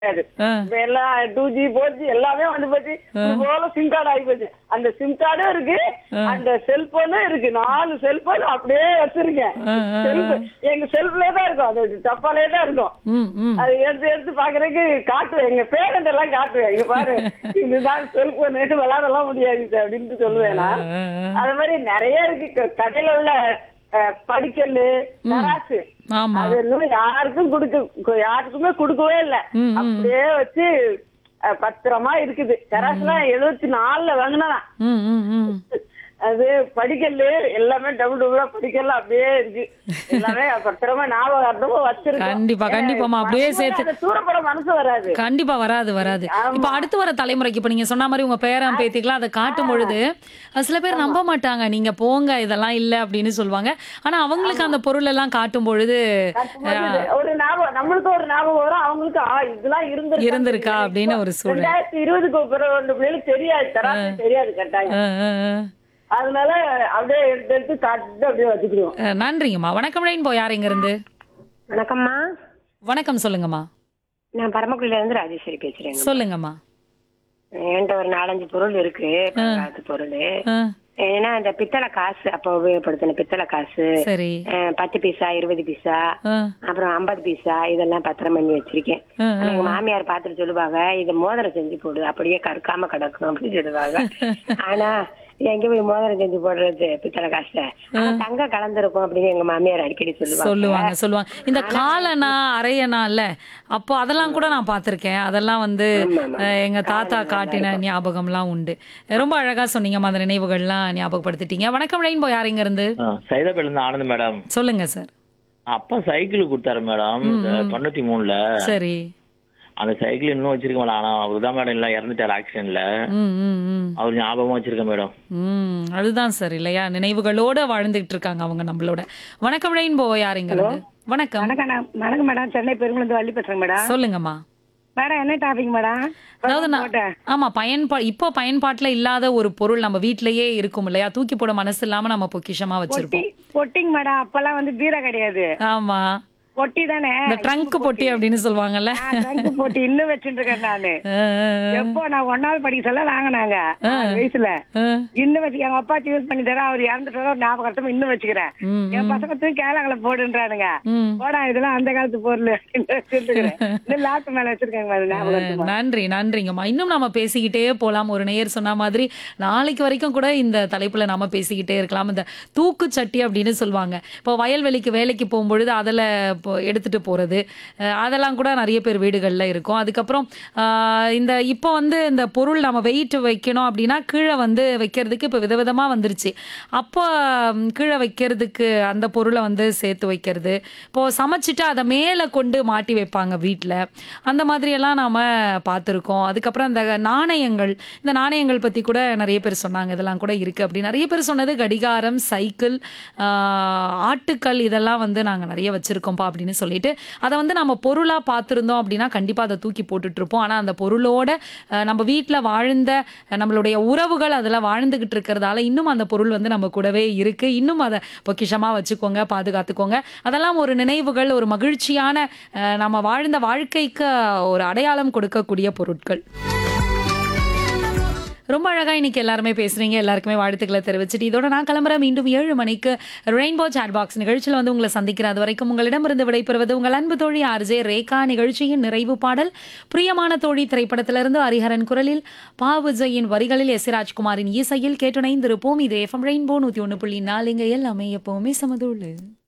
கிடையாது ஆ. இப்ப எல்லாம் டூ ஜி ஃபோர் ஜி எல்லாமே வந்து போச்சு இது போல சிம் கார்டு ஆகி போச்சு அந்த சிம் கார்டும் இருக்கு அந்த செல்போனும் இருக்கு நாலு செல்போன் அப்படியே வச்சிருக்கேன் ஆ, ஆ, செல்பு எங்க செல்ஃப்லயே தான் இருக்கும் அது டப்பாலே தான் இருக்கும் ம் ம் அது எடுத்து எடுத்து பாக்குறதுக்கு காட்டுவேன் எங்க பேரண்ட் எல்லாம் காட்டுவேன் இங்க பாரு இதுதான் செல்போன் விளையாடலாம் முடியாது இது அப்படின்ட்டு சொல்லுவேன் நான் ஆ, ஆ. அது மாதிரி நிறைய இருக்கு க- கடையில உள்ள அஹ், படிக்கல்லு தராசு ஆமா அது இன்னும் யாருக்கும் கொடுக்க யாருக்குமே கொடுக்கவே இல்ல ம், ம். அப்படியே வச்சு அஹ், பத்திரமா இருக்குது தராசுலாம் எழுபத்தி நாலுல வாங்கினா ம் ம் ம் அது படிக்கல்லு எல்லாமே டபுள் டபுளா படிக்கல அப்படியே இருக்கு எல்லாமே பத்திரமா ஞாபகார்த்தமா வச்சிருக்கோம் கண்டிப்பா, கண்டிப்பாம்மா. அப்படியே வரும்போது சேர்த்து- அந்த தூரப்பட மனசு வராது கண்டிப்பா வராது வராது இப்ப அடுத்து வர தலைமுறைக்கு இப்ப நீங்க சொன்ன மாதிரி உங்க பேரன் பேத்திக்கலாம் அதை காட்டும் பொழுது அஹ் சில பேர் நம்ப மாட்டாங்க நீங்க போங்க இதெல்லாம் இல்ல அப்படின்னு சொல்லுவாங்க ஆனா அவங்களுக்கு அந்த பொருள் எல்லாம் காட்டும் பொழுது கட்டும்போது ஒரு ஞாபகம் நம்மளுக்கு ஒரு ஞாபகம் வரும் அவங்களுக்கு ஆ இதெல்லாம் இருந்திருக்கா இருந்திருக்கா அப்படின்னு ஒரு சூழல் ரெண்டாயிரத்தி இருபதுக்கு அப்புறம் ரெண்டு பிள்ளைகளுக்கு தெரியாது தராசு தெரியாது கட்டாயம் அஹ் அஹ் அஹ். அதனால அப்படியே எடுத்து எடுத்து காட்டு அப்படியே வச்சுக்கிடுவோம் அஹ் நன்றிங்கம்மா வணக்கம் ரெயின்போ யார் இங்க இருந்து வணக்கம்மா வணக்கம் சொல்லுங்கம்மா நான் பரமக்குடியில இருந்து ராஜேஸ்வரி பேசுறேன் சொல்லுங்கம்மா என்கிட்ட ஒரு நாலஞ்சு பொருள் இருக்கு பழங்காலத்து பொருள் அஹ் ஏன்னா இந்த பித்தளை காசு அப்ப உபயோகப்படுத்தின பித்தளை காசு சரி அஹ், பத்து பைசா இருபது பைசா அஹ் அப்புறம் ஐம்பது பைசா இதெல்லாம் பத்திரம் பண்ணி வச்சிருக்கேன் அஹ் ஆனா எங்க மாமியார் பார்த்துட்டு சொல்லுவாங்க இதை மோதிரம் செஞ்சு போடு அப்படியே கருக்காம கிடக்கும் அப்படின்னு சொல்லுவாங்க ஆனா எங்க போய் மோதிரம் செஞ்சு போடுறது பித்தளை காசை ஆனா தங்கம் கலந்துருக்கும் அப்படின்னு எங்க மாமியார் அடிக்கடி சொல்லுவாங்க சொல்லுவாங்க சொல்லுவாங்க இந்த காலனா அரையனா இல்ல அப்போ அதெல்லாம் கூட நான் பார்த்திருக்கேன் அதெல்லாம் வந்து அஹ், எங்க தாத்தா காட்டின ஞாபகம்லாம் உண்டு ரொம்ப அழகா சொன்னீங்கம்மா அந்த நினைவுகள்லாம் ஞாபகப்படுத்திட்டீங்க வணக்கம் ரெயின்போ யார் இங்க இருந்து சைதாப்பேல இருந்து ஆனந்த் மேடம் சொல்லுங்க சார் அப்பா சைக்கிள் கொடுத்தாரு மேடம் இந்த தொண்ணூத்தி மூணுல சரி அந்த சைக்கிள் இன்னும் வச்சிருக்க மேடம் ஆனா அவர் தான் மேடம் இல்ல இறந்துட்டாரு ஆக்சிடென்ட்ல ம் ம் ம் அவர் ஞாபகமா வச்சிருக்கேன் மேடம் ம் அதுதான் சார் இல்லையா நினைவுகளோட வாழ்ந்துகிட்டு இருக்காங்க அவங்க நம்மளோட வணக்கம் ரெயின்போ யார் இங்க இருந்து வணக்கம் வணக்கம் நான் வணக்கம் மேடம் சென்னை பெருங்குளந்து வள்ளி பேசுறேன் மேடம் சொல்லுங்கம்மா மேடம் என்ன டாபிக் மேடம் அதாவது நான் போட்டேன். ஆமா பயன்பா இப்போ பயன்பாட்டுல இல்லாத ஒரு பொருள் நம்ம வீட்லயே இருக்கும் இல்லையா தூக்கி போட மனசு இல்லாம நம்ம பொக்கிஷமா பொட்டி வச்சிருப்போம் பொட்டிங் மேடம் அப்பெல்லாம் வந்து பீரோ கிடையாது ஆமா பொட்டி தானே இந்த ட்ரங்க் பொட்டி அப்படின்னு சொல்லுவாங்கல்ல ட்ரங்க் பொட்டி இன்னும் வச்சுட்டு இருக்கேன் நானு அஹ், எப்போ நான் ஒன்னாவது படிக்க சொல்ல வாங்கினாங்க ஆறு வயசுல அஹ், இன்னும் வச்சு எங்க அப்பா யூஸ் பண்ணி தர அவர் இறந்துட்டு ஞாபகத்தம் இன்னும் வச்சுக்கிறேன் ம், என் பசங்க தூக்கி கேளாங்களை போடுன்றானுங்க ம். போடா இதெல்லாம் அந்த காலத்து பொருள் அப்படின்னு வச்சிருக்கிறேன் இன்னும் லாக்கு மேல வச்சிருக்காங்க பாரு ஞாபகத்துக்கு நன்றி நன்றிங்கம்மா இன்னும் நாம பேசிக்கிட்டே போலாம் ஒரு நேயர் சொன்ன மாதிரி நாளைக்கு வரைக்கும் கூட இந்த தலைப்புல நாம பேசிக்கிட்டே இருக்கலாம் இந்த தூக்கு சட்டி அப்படின்னு சொல்லுவாங்க இப்போ வயல்வெளிக்கு வேலைக்கு போகும்பொழுது அதில் எடுத்துட்டு போறது அஹ் அதெல்லாம் கூட நிறைய பேர் வீடுகளில் இருக்கும் அதுக்கப்புறம் ஆஹ் இந்த இப்போ வந்து இந்த பொருள் நம்ம வெயிட் வைக்கணும் அப்படின்னா கீழே வந்து வைக்கிறதுக்கு இப்போ விதவிதமா வந்துருச்சு அப்போ ம், கீழே வைக்கிறதுக்கு அந்த பொருளை வந்து சேர்த்து வைக்கிறது இப்போ சமைச்சிட்டு அதை மேலே கொண்டு மாட்டி வைப்பாங்க வீட்டில் அந்த மாதிரியெல்லாம் நாம் பார்த்துருக்கோம் அதுக்கப்புறம் இந்த நாணயங்கள் இந்த நாணயங்கள் பற்றி கூட நிறைய பேர் சொன்னாங்க இதெல்லாம் கூட இருக்குது அப்படி நிறைய பேர் சொன்னது கடிகாரம் சைக்கிள் ஆஹ், ஆட்டுக்கல் இதெல்லாம் வந்து நாங்கள் நிறைய வச்சுருக்கோம்ப்பா அப்படின்னு சொல்லிட்டு அதை வந்து நம்ம பொருளாக பார்த்துருந்தோம் அப்படின்னா கண்டிப்பாக அதை தூக்கி போட்டுட்டு இருப்போம் ஆனால் அந்த பொருளோட அஹ், நம்ம வீட்டில் வாழ்ந்த அஹ், நம்மளுடைய உறவுகள் அதில் வாழ்ந்துகிட்டு இருக்கிறதால இன்னும் அந்த பொருள் வந்து நம்ம கூடவே இருக்கு இன்னும் அதை பொக்கிஷமாக வச்சுக்கோங்க பாதுகாத்துக்கோங்க அதெல்லாம் ஒரு நினைவுகள் ஒரு மகிழ்ச்சியான அஹ், நம்ம வாழ்ந்த வாழ்க்கைக்கு ஒரு அடையாளம் கொடுக்கக்கூடிய பொருட்கள் ரொம்ப அழகா இன்னைக்கு எல்லாருமே பேசுறீங்க எல்லாருக்குமே வாழ்த்துக்களை தெரிவிச்சுட்டு இதோட நான் கிளம்புறேன் மீண்டும் ஏழு மணிக்கு ரெயின்போ சாட் பாக்ஸ் நிகழ்ச்சியில் வந்து உங்களை சந்திக்கிறேன் அது வரைக்கும் உங்களிடமிருந்து விடைபெறுவது உங்கள் அன்பு தோழி ஆர்ஜே ரேகா நிகழ்ச்சியின் நிறைவு பாடல் பிரியமான தோழி திரைப்படத்திலிருந்து ஹரிஹரன் குரலில் பா விஜயின் வரிகளில் எஸ் ராஜ்குமாரின் இசையில் கேட்டுணைந்திருப்போம் இது எஃப்எம் ரெயின்போ நூத்தி ஒன்று புள்ளி நாலு இங்க எல்லாமே எப்பவுமே சமதுள்ளு